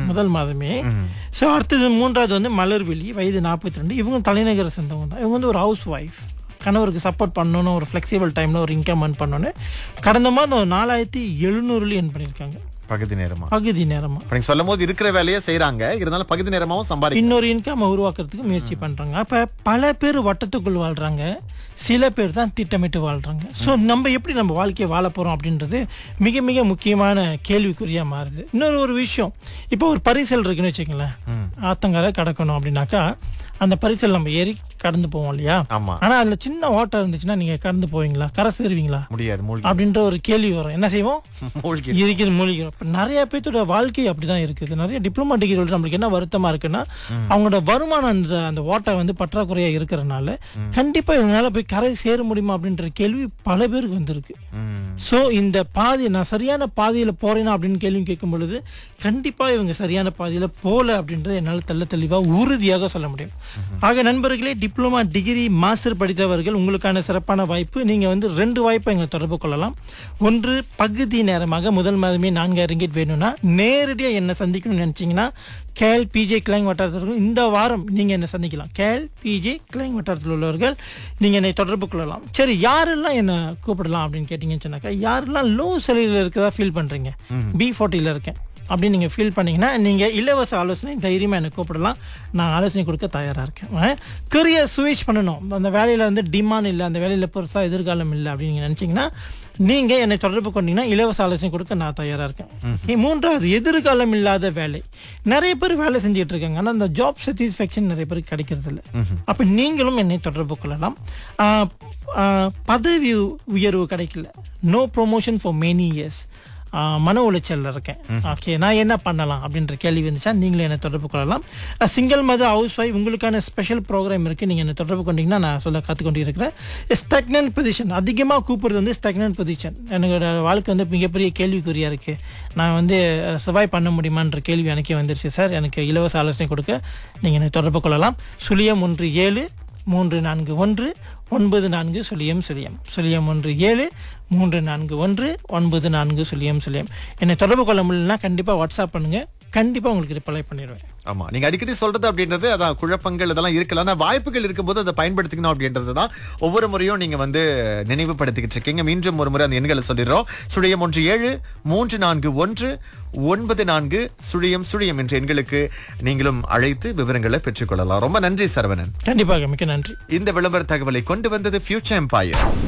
முதல் மாதமே ஸோ அடுத்தது மூன்றாவது வந்து மலர்விழி வயது நாற்பத்தி ரெண்டு இவங்க தலைநகரை சேர்ந்தவங்க தான் இவங்க வந்து ஒரு ஹவுஸ் ஒய்ஃப் கணவருக்கு சப்போர்ட் பண்ணணும் ஒரு ஃப்ளெக்சிபிள் டைமில் ஒரு இன்கம் earn பண்ணணும் கடந்த மாதம் ஒரு நாலாயிரத்தி எழுநூறுல என் பண்ணியிருக்காங்க பகுதி நேரமா பகுதி நேரமா இப்ப நீங்க சொல்லும் போது இருக்கிற வேலையை செய்யறாங்க இருந்தாலும் பகுதி நேரமாவும் சம்பாதிக்க இன்னொரு இன்கம் உருவாக்குறதுக்கு முயற்சி பண்றாங்க அப்ப பல பேர் வட்டத்துக்குள் வாழ்றாங்க சில பேர் தான் திட்டமிட்டு வாழ்றாங்க ஸோ நம்ம எப்படி நம்ம வாழ்க்கையை வாழ போறோம் அப்படின்றது மிக மிக முக்கியமான கேள்விக்குறியா மாறுது இன்னொரு ஒரு விஷயம் இப்போ ஒரு பரிசல் இருக்குன்னு வச்சுக்கங்களேன் ஆத்தங்கரை கடக்கணும் அப்படின்னாக்கா அந்த பரிசல் நம்ம ஏறி கடந்து போவோம் இல்லையா ஆமா ஆனா அதுல சின்ன ஓட்டம் இருந்துச்சுன்னா நீங்க கடந்து போவீங்களா கரை சேருவீங்களா முடியாது மூழ்கி அப்படின்ற ஒரு கேள்வி வரும் என்ன செய்வோம் மூழ்கி இருக்குது மூலிகிறோம் இப்போ நிறைய பேர்த்தோட வாழ்க்கை அப்படிதான் இருக்குது நிறைய டிப்ளமா டிகிரி நம்மளுக்கு என்ன வருத்தமா இருக்குன்னா அவங்களோட வருமானம் அந்த அந்த ஓட்டை வந்து பற்றாக்குறையா இருக்கிறனால கண்டிப்பா இவங்களால போய் கரை சேர முடியுமா அப்படின்ற கேள்வி பல பேருக்கு வந்திருக்கு ம். ஸோ இந்த பாதி நான் சரியான பாதையில போறேனா அப்படின்னு கேள்வி கேட்கும் பொழுது கண்டிப்பா இவங்க சரியான பாதையில போல அப்படின்றத என்னால் தெள்ள தெளிவா உறுதியாக சொல்ல முடியும் ஆக நண்பர்களே டிப்ளமா டிகிரி மாஸ்டர் படித்தவர்கள் உங்களுக்கான சிறப்பான வாய்ப்பு நீங்க வந்து ரெண்டு வாய்ப்பை எங்களை தொடர்பு கொள்ளலாம் ஒன்று பகுதி நேரமாக முதல் மாதமே நான்காயிரம் ரிங்கிட் வேணும்னா நேரடியா என்ன சந்திக்கணும்னு நினைச்சீங்கன்னா கேல் பிஜே கிளைங் வட்டாரத்தில் இந்த வாரம் நீங்க என்ன சந்திக்கலாம் கேல் பிஜே கிளைங் வட்டாரத்தில் உள்ளவர்கள் நீங்க என்னை தொடர்பு கொள்ளலாம் சரி யாரெல்லாம் என்ன கூப்பிடலாம் அப்படின்னு கேட்டீங்கன்னு சொன்னாக்கா யாரெல்லாம் லோ சேலரியில் இருக்கதா ஃபீல் பண்றீங்க பி ஃபார்ட்டியில் இருக்கேன் அப்படின்னு நீங்கள் ஃபீல் பண்ணீங்கன்னா நீங்கள் இலவச ஆலோசனை தைரியமாக என்னை கூப்பிடலாம் நான் ஆலோசனை கொடுக்க தயாராக இருக்கேன் கரியர் சுவிச் பண்ணணும் அந்த வேலையில் வந்து டிமாண்ட் இல்லை அந்த வேலையில் பெருசாக எதிர்காலம் இல்லை அப்படின்னு நீங்கள் நினச்சிங்கன்னா நீங்கள் என்னை தொடர்பு கொண்டீங்கன்னா இலவச ஆலோசனை கொடுக்க நான் தயாராக இருக்கேன் Okay, மூன்றாவது எதிர்காலம் இல்லாத வேலை நிறைய பேர் வேலை செஞ்சுட்டு இருக்காங்க ஆனால் அந்த ஜாப் சாட்டிஸ்ஃபேக்ஷன் நிறைய பேருக்கு கிடைக்கிறது இல்லை அப்போ நீங்களும் என்னை தொடர்பு கொள்ளலாம் ஆஹ், ஆஹ், பதவி உயர்வு கிடைக்கல no promotion for many years மன உளைச்சல்ல இருக்கேன் ஓகே நான் என்ன பண்ணலாம் அப்படின்ற கேள்வி வந்துச்சா நீங்களும் என்னை தொடர்பு கொள்ளலாம் சிங்கிள் மத ஹவுஸ் ஒய்ஃப் உங்களுக்கான ஸ்பெஷல் ப்ரோக்ராம் இருக்கு நீங்க என்ன தொடர்பு கொண்டீங்கன்னா நான் சொல்ல கற்றுக்கொண்டு இருக்கிறேன் ஸ்டக்னன்ட் பொசிஷன் அதிகமாக கூப்பிடுறது வந்து ஸ்டக்னன்ட் பொசிஷன் என்னோட வாழ்க்கை வந்து மிகப்பெரிய கேள்விக்குறியா இருக்கு நான் வந்து சர்வை பண்ண முடியுமான்ற கேள்வி எனக்கே வந்துருச்சு சார் எனக்கு இலவச ஆலோசனை கொடுக்க நீங்க என்னை தொடர்பு கொள்ளலாம் சுழியம் ஒன்று ஏழு மூன்று நான்கு ஒன்று ஒன்பது நான்கு சுழியம் சுழியம் சுழியம் ஒன்று ஏழு மூன்று நான்கு ஒன்று ஒன்பது நான்கு சுழியம் சுழியம் என்னை தொடர்பு கொள்ள முடியலன்னா கண்டிப்பாக வாட்ஸ்அப் பண்ணுங்க கண்டிப்பாக உங்களுக்கு ரிப்ளை பண்ணிடுவேன் ஆமா நீங்க அடிக்கடி சொல்றது அப்படின்றது அதான் குழப்பங்கள் இதெல்லாம் இருக்கலாம் ஆனா வாய்ப்புகள் இருக்கும்போது அதை பயன்படுத்திக்கணும் அப்படின்றது தான் ஒவ்வொரு முறையும் நீங்க வந்து நினைவுபடுத்திக்கிட்டு இருக்கீங்க மீண்டும் ஒரு முறை அந்த எண்களை சொல்லிடுறோம் சுழியம் ஒன்று ஏழு மூன்று நான்கு ஒன்று ஒன்பது நான்கு சுழியம் சுழியம் என்ற எண்களுக்கு நீங்களும் அழைத்து விவரங்களை பெற்றுக்கொள்ளலாம் ரொம்ப நன்றி சரவணன் கண்டிப்பாக மிக்க நன்றி இந்த விளம்பர தகவலை கொண்டு வந்தது ஃபியூச்சர் எம்பையர்